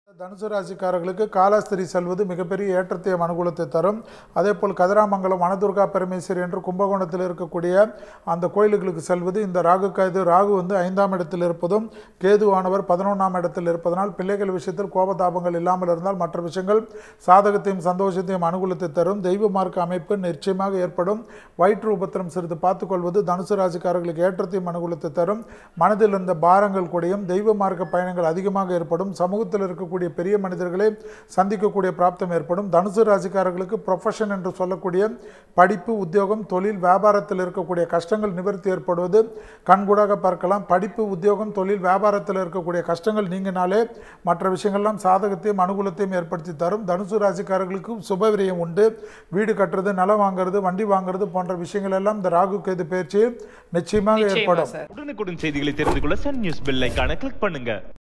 தனுசு ராசிக்காரர்களுக்கு காலாஸ்திரி செல்வது மிகப்பெரிய ஏற்றத்தையும் அனுகூலத்தை தரும் அதே போல் கதிராமங்கலம் வனதுர்கா பரமேஸ்வரி என்று கும்பகோணத்தில் இருக்கக்கூடிய அந்த கோயில்களுக்கு செல்வது இந்த ராகு காய்து ராகு வந்து ஐந்தாம் இடத்தில் இருப்பதும் கேதுவானவர் பதினொன்றாம் இடத்தில் இருப்பதனால் பிள்ளைகள் விஷயத்தில் கோபதாபங்கள் இல்லாமல் இருந்தால் மற்ற விஷயங்கள் சாதகத்தையும் சந்தோஷத்தையும் அனுகூலத்தை தரும் தெய்வ மார்க்க அமைப்பு நிச்சயமாக ஏற்படும் வயிற்று உபத்திரம் சிறிது பார்த்துக்கொள்வது தனுசு ராசிக்காரர்களுக்கு ஏற்றத்தையும் அனுகூலத்தை தரும் மனதில் இருந்த பாரங்கள் கூடியும் தெய்வ மார்க்க பயணங்கள் அதிகமாக ஏற்படும் சமூகத்தில் இருக்கக்கூடிய பெரிய மனிதர்களை சந்திக்கக்கூடிய பிராப்தம் ஏற்படும் தனுசு ராசிக்காரர்களுக்கு ப்ரொஃபஷன் என்று சொல்லக்கூடிய படிப்பு உத்தியோகம் தொழில் வியாபாரத்தில் இருக்கக்கூடிய கஷ்டங்கள் நிவர்த்தி ஏற்படுவது கண்கூடாக பார்க்கலாம் படிப்பு உத்தியோகம் தொழில் வியாபாரத்தில் இருக்கக்கூடிய கஷ்டங்கள் நீங்கினாலே மற்ற விஷயங்கள்லாம் சாதகத்தையும் அனுகூலத்தையும் ஏற்படுத்தி தரும் தனுசு ராசிக்காரர்களுக்கு சுபவிரயம் உண்டு வீடு கட்டுறது நிலம் வாங்குறது வண்டி வாங்குறது போன்ற விஷயங்கள் எல்லாம் இந்த ராகு கேது பயிற்சி நிச்சயமாக நிச்சயமா ஏற்படும் சார் உடனுக்குடன் செய்திகளை தெரிந்து கொள்ள சன் நியூஸ் பெல் ஐகானை கிளிக் பண்ணுங்க